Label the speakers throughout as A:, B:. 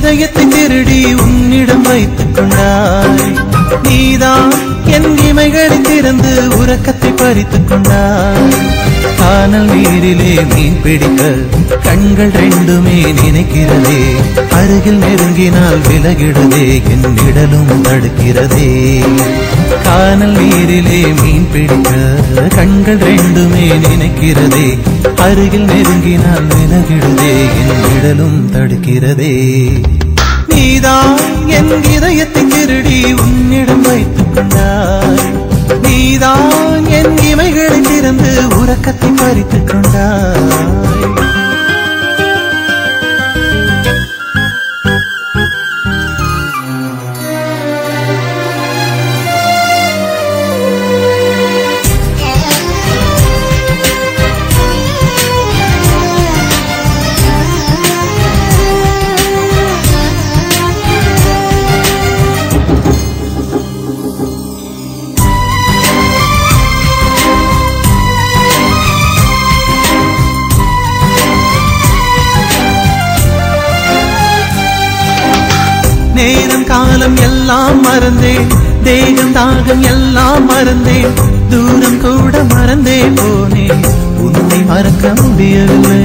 A: இதயத்தை திருடி உன்னிடம் வைத்துக் கொண்டாய் நீதான் என் இமைகளை திறந்து உறக்கத்தை பறித்துக் கொண்டாய் கானல் நீரிலே மீன் பிடிக்க கண்கள் ரெண்டுமே நினைக்கிறதே அருகில் நெருங்கினால் விலகிடுதே என் நிழலும் தடுக்கிறதே கானல் நீரிலே மீன் பிடிக்க கண்கள் ரெண்டுமே நினைக்கிறதே அருகில் நெருங்கினால் விலகிடுதே என் நிழலும் தடுக்கிறதே நீதான் என் இதயத்தை திருடி உன்னிடம் வைத்துக் கொண்டாய் நீதான் என் இமைகளை திறந்து உறக்கத்தை பறித்துக் கொண்டாய் நேரம் காலம் எல்லாம் மறந்தேன் தேகம் தாகம் எல்லாம் மறந்தேன் தூரம் கூட மறந்தே போனேன் உன்னை மறக்க முடியவில்லை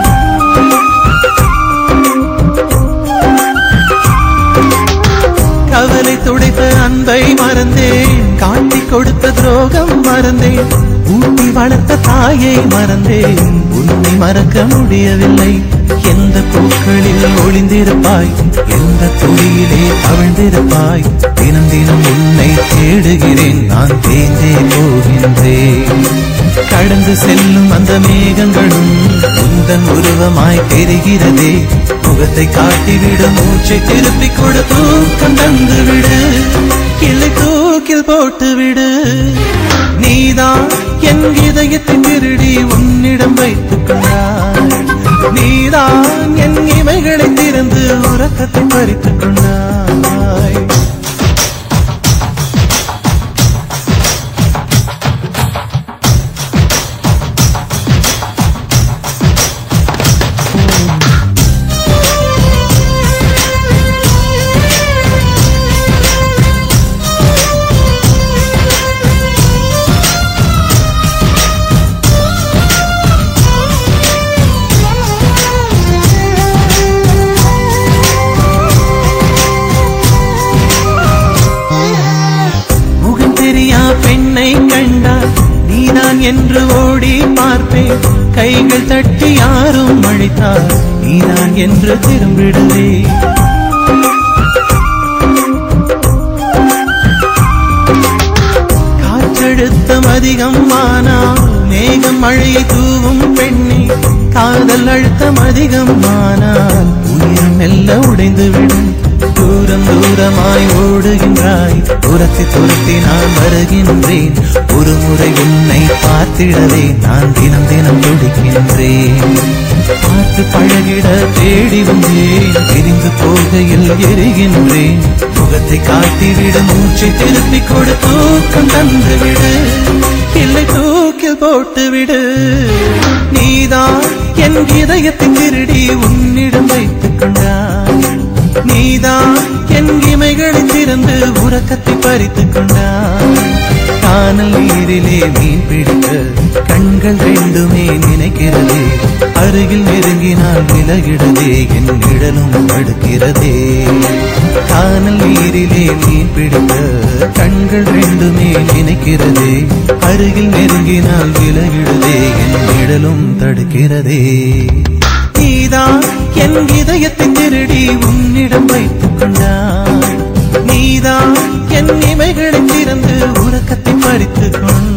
A: கவலை துடைத்த அன்பை மறந்தேன் காட்டி கொடுத்த துரோகம் மறந்தேன் ஊட்டி வளர்த்த தாயை மறந்தேன் உன்னை மறக்க முடியவில்லை எந்த பூக்களில் ஒளிந்திருப்பாய் எந்த துளியிலே தவழ்ந்திருப்பாய் தினம் தினம் உன்னை தேடுகிறேன் நான் தேய்ந்தே போகின்றேன் கடந்து செல்லும் அந்த மேகங்களும் உந்தன் உருவமாய் தெரிகிறதே முகத்தை காட்டிவிடு மூச்சை திருப்பி கொடு தூக்கம் தந்து விடு இல்லை தூக்கில் போட்டு விடு நீதான் என் இதயத்தின் திருடி உன்னிடம் வைத்துக் கொண்டாய் நீதான் என் இமைகளை திறந்து உறக்கத்தை பறித்துக் கொண்டாய் முகம் தெரியா பெண்ணை கண்டால் நீதான் என்று ஓடி பார்ப்பேன் கைகள் தட்டி யாரும் அழைத்தால் நீதான் என்று திரும்பிடுவே காற்றழுத்தம் அதிகம் ஆனால் மேகம் மழையை தூவும் பெண்ணே காதல் அழுத்தம் அதிகம் ஆனால் உயிர் மெல்ல உடைந்து விடும் தூரம் தூரமாய் ஓடுகின்றாய் துரத்தி துரத்தி நான் வருகின்றேன் ஒரு முறை உன்னை பார்த்திடவே நான் தினம் தினம் துடிக்கின்றேன் பார்த்து பழகிட தேடி வந்தேன் பிரிந்து போகையில் எரிகின்றேன் முகத்தை காட்டிவிட மூச்சை திருப்பி கொடு தூக்கம் தந்து விடு இல்லை தூக்கில் போட்டு விடு நீதான் என் இதயத்தை திருடி உன்னிடம் வைத்துக் கொண்டாய் நீதான் என் இமைகளை திறந்து உறக்கத்தை பறித்துக் கொண்டாய் கானல் நீரிலே மீன் பிடிக்க கண்கள் ரெண்டுமே நினைக்கிறதே அருகில் நெருங்கினால் விலகிடுதே என் நிழலும் தடுக்கிறதே கானல் நீரிலே மீன் பிடிக்க கண்கள் ரெண்டுமே நினைக்கிறதே அருகில் நெருங்கினால் விலகிடுதே என் நிழலும் தடுக்கிறதே நீதான் என் இதயத்தை திருடி உன்னிடம் வைத்துக் கொண்டாய் நீதான் என் இமைகளை திறந்து உறக்கத்தை பறித்துக் கொண்டாய்